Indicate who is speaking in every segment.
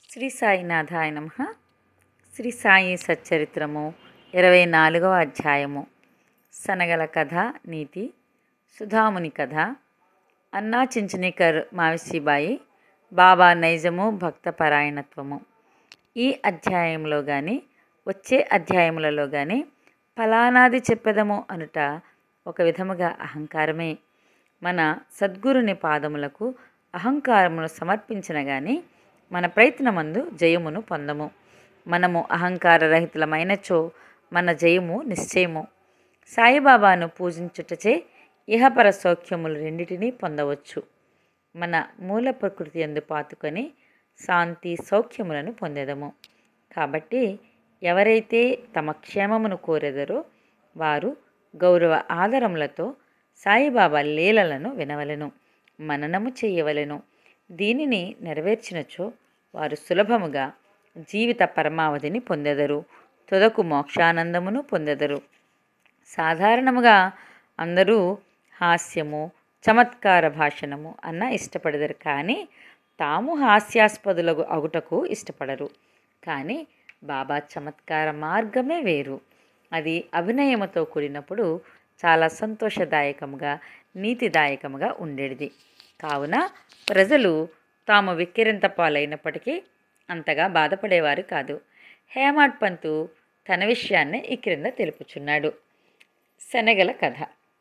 Speaker 1: శ్రీ సాయినాథాయ నమ శ్రీ సాయి సచ్చరిత్రము ఇరవై నాలుగవ అధ్యాయము సనగల కథ నీతి సుధాముని కథ అన్నా చించనికర్ మావిసిబాయి బాబా నైజము భక్త పరాయణత్వము ఈ అధ్యాయంలో కానీ వచ్చే అధ్యాయములలో కానీ ఫలానాది చెప్పెదము అనుట ఒక విధముగా అహంకారమే మన సద్గురుని పాదములకు అహంకారమును సమర్పించిన గాని మన ప్రయత్నమందు జయమును పొందము మనము అహంకార రహితులమైనచో మన జయము నిశ్చయము సాయిబాబాను పూజించుటచే ఇహపర సౌఖ్యములు రెండిటినీ పొందవచ్చు మన మూల ప్రకృతి ఎందు పాతుకొని శాంతి సౌఖ్యములను పొందెదము కాబట్టి ఎవరైతే తమ క్షేమమును కోరెదరో వారు గౌరవ ఆదరములతో సాయిబాబా లీలలను వినవలెను మననము చేయవలెను దీనిని నెరవేర్చినచో వారు సులభముగా జీవిత పరమావధిని పొందెదరు తుదకు మోక్షానందమును పొందెదరు సాధారణముగా అందరూ హాస్యము చమత్కార భాషణము అన్న ఇష్టపడదరు కానీ తాము హాస్యాస్పదులకు అగుటకు ఇష్టపడరు కానీ బాబా చమత్కార మార్గమే వేరు అది అభినయముతో కూడినప్పుడు చాలా సంతోషదాయకముగా నీతిదాయకముగా ఉండేది కావున ప్రజలు తాము విక్కిరింత పాలైనప్పటికీ అంతగా బాధపడేవారు కాదు హేమాడ్ పంతు తన విషయాన్ని ఈ క్రింద తెలుపుచున్నాడు శనగల కథ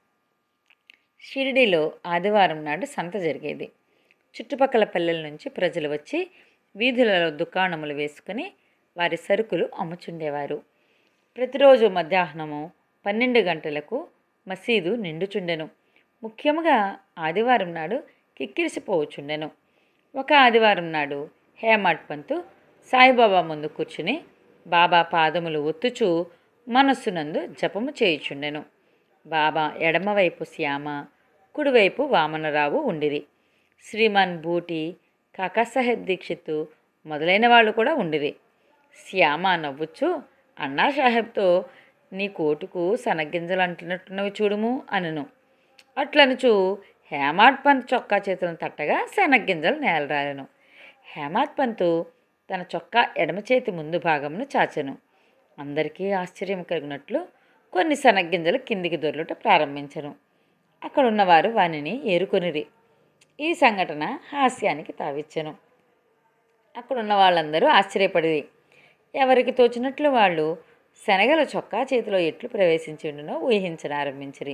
Speaker 1: షిరిడీలో ఆదివారం నాడు సంత జరిగేది చుట్టుపక్కల పల్లెల నుంచి ప్రజలు వచ్చి వీధులలో దుకాణములు వేసుకుని వారి సరుకులు అమ్ముచుండేవారు ప్రతిరోజు మధ్యాహ్నము పన్నెండు గంటలకు మసీదు నిండుచుండెను ముఖ్యముగా ఆదివారం నాడు కిక్కిరిసిపోవచుండెను ఒక ఆదివారం నాడు హేమాడ్ పంతు సాయిబాబా ముందు కూర్చుని బాబా పాదములు ఒత్తుచూ మనస్సునందు జపము చేయుచుండెను బాబా ఎడమవైపు శ్యామ కుడివైపు వామనరావు ఉండిరి శ్రీమాన్ బూటి కాకాసాహెబ్ దీక్షిత్ మొదలైన వాళ్ళు కూడా ఉండిరి శ్యామ నవ్వుచు అన్నా సాహెబ్తో నీ కోటుకు సనగింజలు అంటున్నట్టున్నవి చూడుము అనను అట్లనుచు హేమాడ్ పంత్ చొక్కా చేతులను తట్టగా శనగ్గింజలు నేలరాలను హేమాడ్ పంతు తన చొక్కా ఎడమ చేతి ముందు భాగమును చాచెను అందరికీ ఆశ్చర్యం కలిగినట్లు కొన్ని శనగ్గింజలు కిందికి దొర్లుట ప్రారంభించను అక్కడున్నవారు వానిని ఏరుకొనిరి ఈ సంఘటన హాస్యానికి తావిచ్చెను అక్కడున్న వాళ్ళందరూ ఆశ్చర్యపడి ఎవరికి తోచినట్లు వాళ్ళు శనగలు చొక్కా చేతిలో ఎట్లు ప్రవేశించిండునో ఊహించనారంభించిరి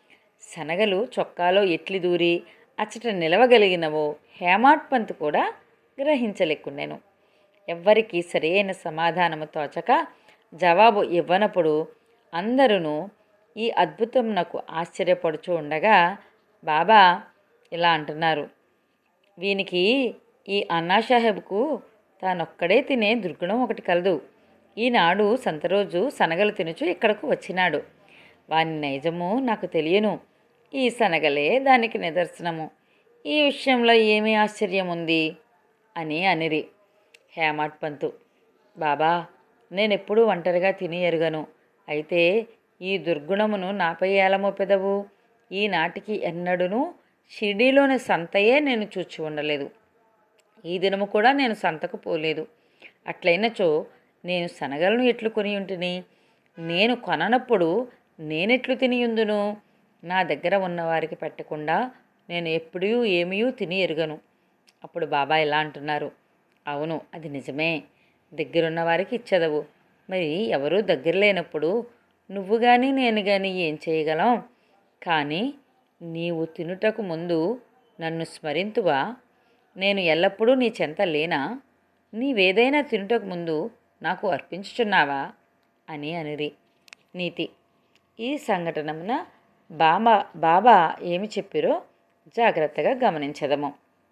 Speaker 1: శనగలు చొక్కాలో ఎట్లు దూరి అచ్చట నిలవగలిగినవో హేమాడ్ పంత్ కూడా గ్రహించలేకుండెను ఎవ్వరికీ సరైన సమాధానము తోచక జవాబు ఇవ్వనప్పుడు అందరూ ఈ అద్భుతం నాకు ఆశ్చర్యపడుచు ఉండగా బాబా ఇలా అంటున్నారు వీనికి ఈ అన్నాసాహెబ్కు తానొక్కడే తినే దుర్గుణం ఒకటి కలదు ఈనాడు సంతరోజు శనగలు తినుచు ఇక్కడకు వచ్చినాడు వాని నైజము నాకు తెలియను ఈ శనగలే దానికి నిదర్శనము ఈ విషయంలో ఏమీ ఆశ్చర్యం ఉంది అని అనిరి హేమాడ్ పంతు బాబా నేనెప్పుడూ ఒంటరిగా తిని ఎరుగను అయితే ఈ దుర్గుణమును నాపై ఎలా మోపెదవు ఈనాటికి ఎన్నడూనూ షిర్డీలోని సంతయే నేను చూచి ఉండలేదు ఈ దినము కూడా నేను సంతకు పోలేదు అట్లయినచో నేను శనగలను ఎట్లు కొని ఉంటిని నేను కొననప్పుడు నేనెట్లు తినియుందును నా దగ్గర ఉన్నవారికి పెట్టకుండా నేను ఎప్పుడూ ఏమీ తిని ఎరుగను అప్పుడు బాబా ఇలా అంటున్నారు అవును అది నిజమే దగ్గరున్న వారికి ఇచ్చదవు మరి ఎవరూ దగ్గర లేనప్పుడు నువ్వు కానీ నేను కానీ ఏం చేయగలం కానీ నీవు తినుటకు ముందు నన్ను స్మరింతువా నేను ఎల్లప్పుడూ నీ చెంత లేనా నీవేదైనా తినుటకు ముందు నాకు అర్పించుచున్నావా అని అనిరి నీతి ఈ సంఘటనమున బాబా బాబా ఏమి చెప్పిరో జాగ్రత్తగా గమనించదము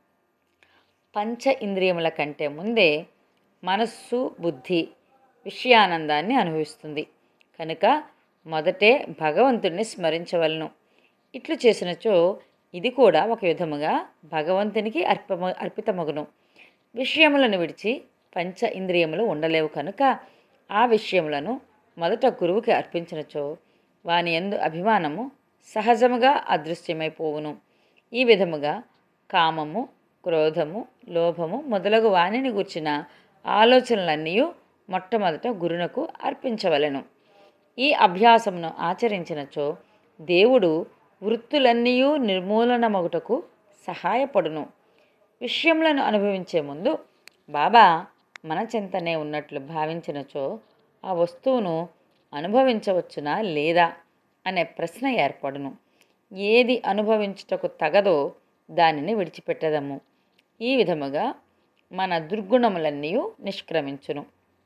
Speaker 1: పంచ ఇంద్రియముల కంటే ముందే మనస్సు బుద్ధి విషయానందాన్ని అనుభవిస్తుంది కనుక మొదటే భగవంతుడిని స్మరించవలను ఇట్లు చేసినచో ఇది కూడా ఒక విధముగా భగవంతునికి అర్పమ అర్పితమగును విషయములను విడిచి పంచ ఇంద్రియములు ఉండలేవు కనుక ఆ విషయములను మొదట గురువుకి అర్పించినచో వాని ఎందు అభిమానము సహజముగా అదృశ్యమైపోవును ఈ విధముగా కామము క్రోధము లోభము మొదలగు వాణిని గూర్చిన ఆలోచనలన్నీ మొట్టమొదట గురునకు అర్పించవలెను ఈ అభ్యాసమును ఆచరించినచో దేవుడు వృత్తులన్నీ నిర్మూలనమగుటకు సహాయపడును విషయములను అనుభవించే ముందు బాబా మన చింతనే ఉన్నట్లు భావించినచో ఆ వస్తువును అనుభవించవచ్చునా లేదా అనే ప్రశ్న ఏర్పడును ఏది అనుభవించుటకు తగదో దానిని విడిచిపెట్టదము ఈ విధముగా మన దుర్గుణములన్నీ నిష్క్రమించును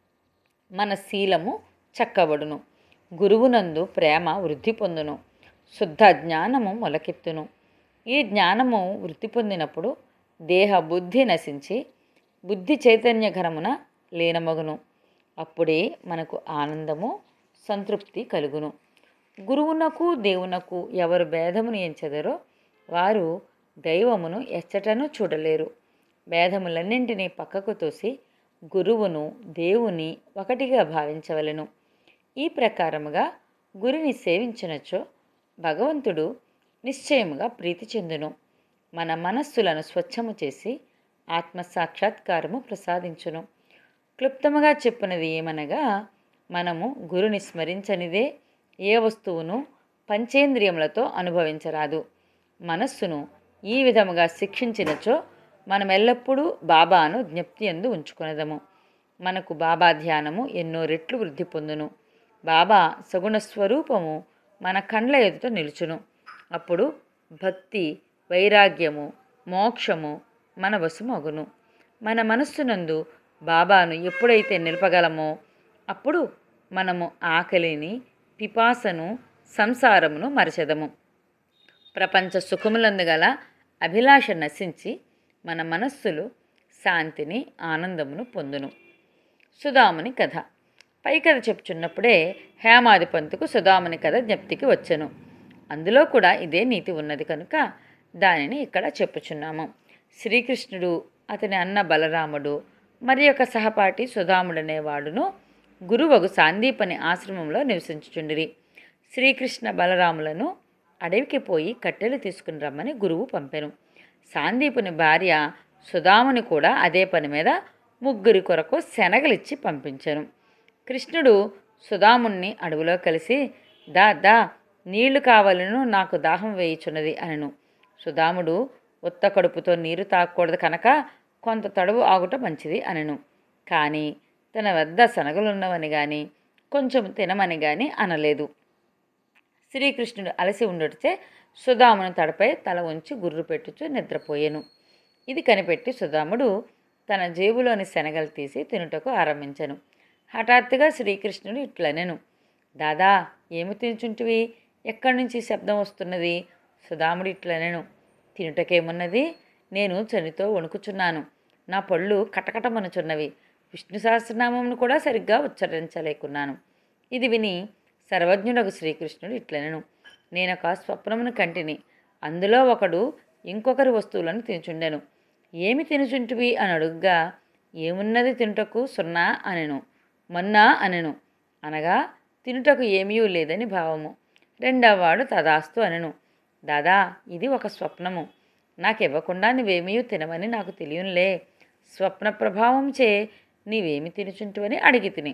Speaker 1: మన శీలము చక్కబడును గురువునందు ప్రేమ వృద్ధి పొందును శుద్ధ జ్ఞానము మొలకెత్తును ఈ జ్ఞానము వృద్ధి పొందినప్పుడు దేహ బుద్ధి నశించి బుద్ధి చైతన్యఘనమున లీనమగును అప్పుడే మనకు ఆనందము సంతృప్తి కలుగును గురువునకు దేవునకు ఎవరు భేదమును ఎంచెదరో వారు దైవమును ఎచ్చటను చూడలేరు భేదములన్నింటినీ పక్కకు తోసి గురువును దేవుని ఒకటిగా భావించవలెను ఈ ప్రకారముగా గురిని సేవించినచో భగవంతుడు నిశ్చయముగా ప్రీతి చెందును మన మనస్సులను స్వచ్ఛము చేసి ఆత్మ సాక్షాత్కారము ప్రసాదించును క్లుప్తముగా చెప్పినది ఏమనగా మనము గురుని స్మరించనిదే ఏ వస్తువును పంచేంద్రియములతో అనుభవించరాదు మనస్సును ఈ విధముగా శిక్షించినచో మనం ఎల్లప్పుడూ బాబాను జ్ఞప్తి ఎందు ఉంచుకునేదము మనకు బాబా ధ్యానము ఎన్నో రెట్లు వృద్ధి పొందును బాబా సగుణ స్వరూపము మన కండ్ల ఎదుట నిలుచును అప్పుడు భక్తి వైరాగ్యము మోక్షము మన వశమగును మన మనస్సునందు బాబాను ఎప్పుడైతే నిలపగలమో అప్పుడు మనము ఆకలిని పిపాసను సంసారమును మరచెదము ప్రపంచ సుఖములందు గల అభిలాష నశించి మన మనస్సులు శాంతిని ఆనందమును పొందును సుధాముని కథ పై కథ చెప్పుచున్నప్పుడే హేమాది పంతుకు సుధాముని కథ జ్ఞప్తికి వచ్చెను అందులో కూడా ఇదే నీతి ఉన్నది కనుక దానిని ఇక్కడ చెప్పుచున్నాము శ్రీకృష్ణుడు అతని అన్న బలరాముడు మరి యొక్క సహపాఠి సుధాముడనేవాడును గురువగు సాందీపని ఆశ్రమంలో నివసించుచుండిరి శ్రీకృష్ణ బలరాములను అడవికి పోయి కట్టెలు తీసుకుని రమ్మని గురువు పంపెను సాందీపుని భార్య సుధాముని కూడా అదే పని మీద ముగ్గురి కొరకు శనగలిచ్చి పంపించాను కృష్ణుడు సుధాముణ్ణి అడవిలో కలిసి దా దా నీళ్లు కావాలను నాకు దాహం వేయుచున్నది అనను సుధాముడు ఉత్త కడుపుతో నీరు తాగకూడదు కనుక కొంత తడువు ఆగుట మంచిది అనను కానీ తన వద్ద శనగలున్నవని గాని కొంచెం తినమని గాని అనలేదు శ్రీకృష్ణుడు అలసి ఉండొడిచే సుధామును తడపై తల ఉంచి గుర్రు పెట్టుచు నిద్రపోయెను ఇది కనిపెట్టి సుధాముడు తన జేబులోని శనగలు తీసి తినుటకు ఆరంభించెను హఠాత్తుగా శ్రీకృష్ణుడు ఇట్లనెను దాదా ఏమి తినుచుంటివి ఎక్కడి నుంచి శబ్దం వస్తున్నది సుధాముడు ఇట్లనెను తినుటకేమున్నది నేను చనితో వణుకుచున్నాను నా పళ్ళు కటకటమనుచున్నవి విష్ణు సహస్రనామమును కూడా సరిగ్గా ఉచ్చరించలేకున్నాను ఇది విని సర్వజ్ఞుడకు శ్రీకృష్ణుడు ఇట్లనెను నేనొక స్వప్నమును కంటిని అందులో ఒకడు ఇంకొకరి వస్తువులను తినుచుండెను ఏమి తినుచుంటివి అని అడుగ్గా ఏమున్నది తినుటకు సున్నా అనెను మొన్నా అనెను అనగా తినుటకు ఏమీ లేదని భావము రెండవవాడు తదాస్తు అనెను దాదా ఇది ఒక స్వప్నము నాకివ్వకుండా నువ్వేమీ తినమని నాకు తెలియనులే స్వప్న ప్రభావం చే నీవేమి తినుచుంటువని అడిగి తిని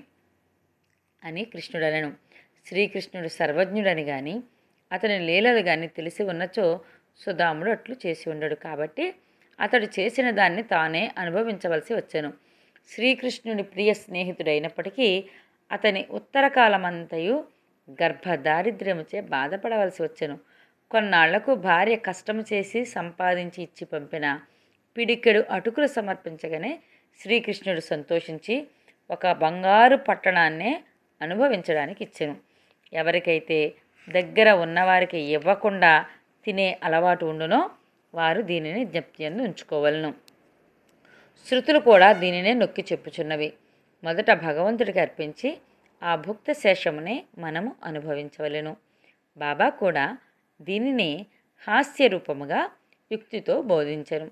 Speaker 1: అని కృష్ణుడనను శ్రీకృష్ణుడు సర్వజ్ఞుడని గాని అతని లీలలు గాని తెలిసి ఉన్నచో సుధాముడు అట్లు చేసి ఉండడు కాబట్టి అతడు చేసిన దాన్ని తానే అనుభవించవలసి వచ్చెను శ్రీకృష్ణుని ప్రియ స్నేహితుడైనప్పటికీ అతని ఉత్తర కాలమంతయు గర్భ దారిద్ర్యముచే బాధపడవలసి వచ్చెను కొన్నాళ్లకు భార్య కష్టము చేసి సంపాదించి ఇచ్చి పంపిన పిడికెడు అటుకులు సమర్పించగానే శ్రీకృష్ణుడు సంతోషించి ఒక బంగారు పట్టణాన్నే అనుభవించడానికి ఇచ్చెను ఎవరికైతే దగ్గర ఉన్నవారికి ఇవ్వకుండా తినే అలవాటు ఉండునో వారు దీనిని జ్ఞప్తి యందు ఉంచుకోవలను శృతులు కూడా దీనినే నొక్కి చెప్పుచున్నవి మొదట భగవంతుడికి అర్పించి ఆ భుక్త శేషమునే మనము అనుభవించవలెను బాబా కూడా దీనిని హాస్య రూపముగా యుక్తితో బోధించను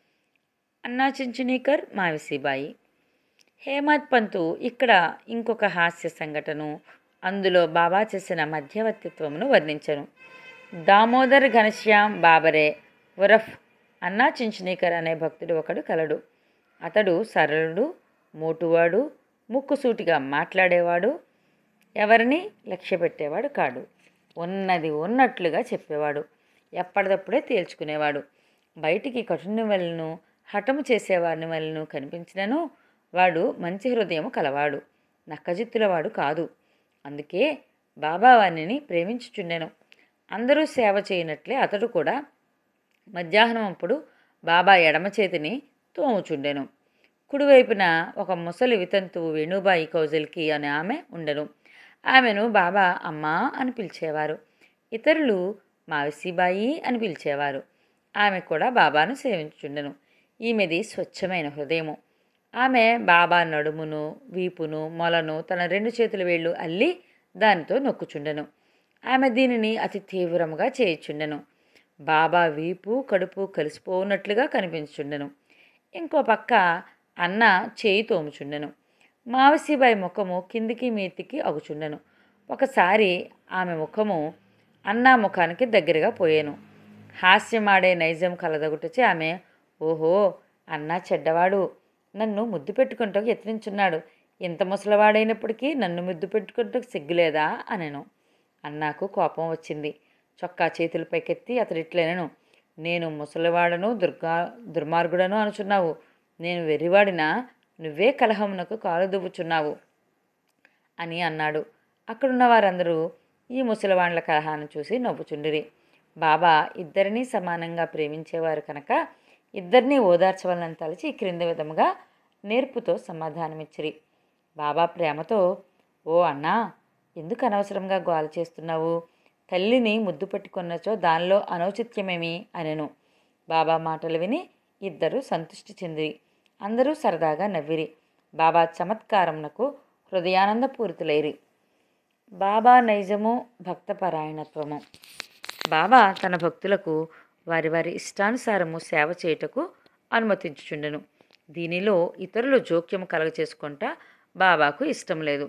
Speaker 1: అన్నా చించునీకర్ మావిసిబాయి హేమత్ పంతు ఇక్కడ ఇంకొక హాస్య సంఘటను అందులో బాబా చేసిన మధ్యవర్తిత్వమును వర్ణించను దామోదర్ ఘనశ్యామ్ బాబరే ఉరఫ్ అన్నా చించునీకర్ అనే భక్తుడు ఒకడు కలడు అతడు సరళుడు మోటువాడు ముక్కుసూటిగా మాట్లాడేవాడు ఎవరిని లక్ష్య పెట్టేవాడు కాడు ఉన్నది ఉన్నట్లుగా చెప్పేవాడు ఎప్పటిదప్పుడే తేల్చుకునేవాడు బయటికి కఠిన వలను హఠము చేసేవారిని వలను కనిపించినను వాడు మంచి హృదయం కలవాడు నక్కజిత్తులవాడు కాదు అందుకే బాబా వాణిని ప్రేమించుచుండెను అందరూ సేవ చేయనట్లే అతడు కూడా మధ్యాహ్నం అప్పుడు బాబా ఎడమ చేతిని తోముచుండెను కుడివైపున ఒక ముసలి వితంతువు వేణుబాయి కౌజల్కి అనే ఆమె ఉండెను ఆమెను బాబా అమ్మా అని పిలిచేవారు ఇతరులు మావిసిబాయి అని పిలిచేవారు ఆమె కూడా బాబాను సేవించుండెను ఈమెది స్వచ్ఛమైన హృదయము ఆమె బాబా నడుమును వీపును మొలను తన రెండు చేతుల వేళ్ళు అల్లి దానితో నొక్కుచుండెను ఆమె దీనిని అతి తీవ్రముగా చేయుచుండెను బాబా వీపు కడుపు కలిసిపోనట్లుగా కనిపించుండెను ఇంకో పక్క అన్న చేయి తోముచుండెను మావసిబాయి ముఖము కిందికి మీతికి అగుచుండెను ఒకసారి ఆమె ముఖము అన్న ముఖానికి దగ్గరగా పోయాను హాస్యమాడే నైజం కలదగుటచే ఆమె ఓహో అన్న చెడ్డవాడు నన్ను ముద్దు పెట్టుకుంటూ యత్నించున్నాడు ఇంత ముసలివాడైనప్పటికీ నన్ను ముద్దు పెట్టుకుంటూ సిగ్గులేదా అనెను అన్నాకు కోపం వచ్చింది చొక్కా చేతులు పైకెత్తి అతడిట్లనను నేను ముసలివాడను దుర్గా దుర్మార్గుడను అనుచున్నావు నేను వెర్రివాడినా నువ్వే కలహమునకు కాలు దువ్వుచున్నావు అని అన్నాడు అక్కడున్న వారందరూ ఈ ముసలివాండ్ల కలహాన్ని చూసి నవ్వుచుండిరి బాబా ఇద్దరినీ సమానంగా ప్రేమించేవారు కనుక ఇద్దరినీ ఓదార్చవలని తలచి ఈ క్రింద విధముగా నేర్పుతో సమాధానమిచ్చిరి బాబా ప్రేమతో ఓ అన్నా ఎందుకు అనవసరంగా గోల చేస్తున్నావు తల్లిని ముద్దు పెట్టుకున్నచో దానిలో అనౌచిత్యమేమి అనెను బాబా మాటలు విని ఇద్దరు సంతృష్టి చెందిరి అందరూ సరదాగా నవ్విరి బాబా చమత్కారంనకు హృదయానందపూరితులైరి బాబా నైజము భక్తపరాయణత్వము బాబా తన భక్తులకు వారి వారి ఇష్టానుసారము సేవ చేయుటకు అనుమతించుచుండెను దీనిలో ఇతరులు జోక్యము కలగచేసుకుంటా బాబాకు ఇష్టం లేదు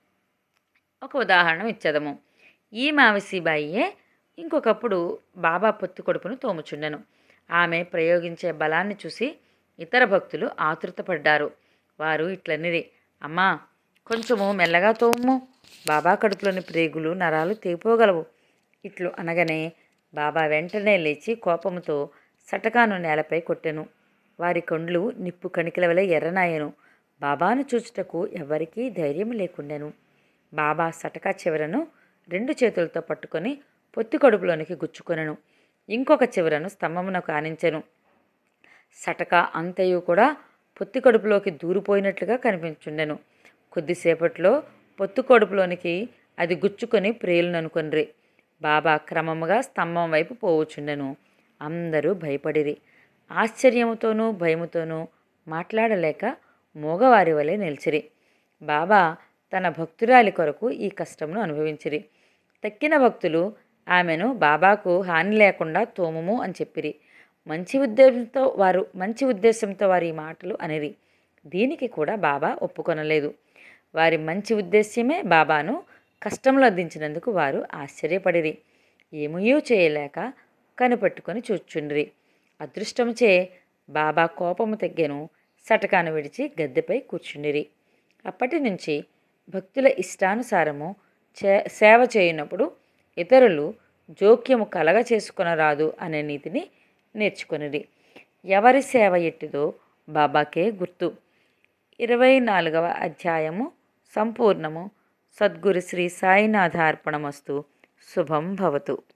Speaker 1: ఒక ఉదాహరణ ఇచ్చేదము ఈ మావసిబాయియే ఇంకొకప్పుడు బాబా పొత్తి కొడుకును తోముచుండెను ఆమె ప్రయోగించే బలాన్ని చూసి ఇతర భక్తులు ఆతృతపడ్డారు వారు ఇట్లనిరి అమ్మా కొంచెము మెల్లగా తోము బాబా కడుపులోని ప్రేగులు నరాలు తెగిపోగలవు ఇట్లు అనగానే బాబా వెంటనే లేచి కోపముతో సటకాను నేలపై కొట్టెను వారి కొండ్లు నిప్పు కణికల వలె ఎర్రనాయెను బాబాను చూచుటకు ఎవ్వరికీ ధైర్యం లేకుండెను బాబా సటకా చివరను రెండు చేతులతో పట్టుకొని పొత్తి కడుపులోనికి గుచ్చుకొనెను ఇంకొక చివరను స్తంభమునకు ఆనించెను సటక అంతయు కూడా పొత్తి కడుపులోకి దూరిపోయినట్లుగా కనిపించుండెను కొద్దిసేపట్లో పొత్తు కడుపులోనికి అది గుచ్చుకొని ప్రేలుననుకొనిరి బాబా క్రమముగా స్తంభం వైపు పోవుచుండెను అందరూ భయపడిరి ఆశ్చర్యముతోనూ భయముతోనూ మాట్లాడలేక మూగవారి వలె నిలిచిరి బాబా తన భక్తురాలి కొరకు ఈ కష్టమును అనుభవించిరి తక్కిన భక్తులు ఆమెను బాబాకు హాని లేకుండా తోముము అని చెప్పిరి మంచి ఉద్దేశంతో వారు మంచి ఉద్దేశంతో వారి ఈ మాటలు అనిరి దీనికి కూడా బాబా ఒప్పుకొనలేదు వారి మంచి ఉద్దేశ్యమే బాబాను కష్టంలో అందించినందుకు వారు ఆశ్చర్యపడిరి ఏమయూ చేయలేక కనిపెట్టుకొని చూచుండ్రి అదృష్టముచే బాబా కోపము తగ్గెను సటకాను విడిచి గద్దెపై కూర్చుండిరి అప్పటి నుంచి భక్తుల ఇష్టానుసారము చే సేవ చేయనప్పుడు ఇతరులు జోక్యము కలగ చేసుకొనరాదు అనే నీతిని నేర్చుకొనిరి ఎవరి సేవ ఎట్టిదో బాబాకే గుర్తు ఇరవై నాలుగవ అధ్యాయము సంపూర్ణము సద్గురు శ్రీ సాయినాథార్పణమస్తు శుభం భవతు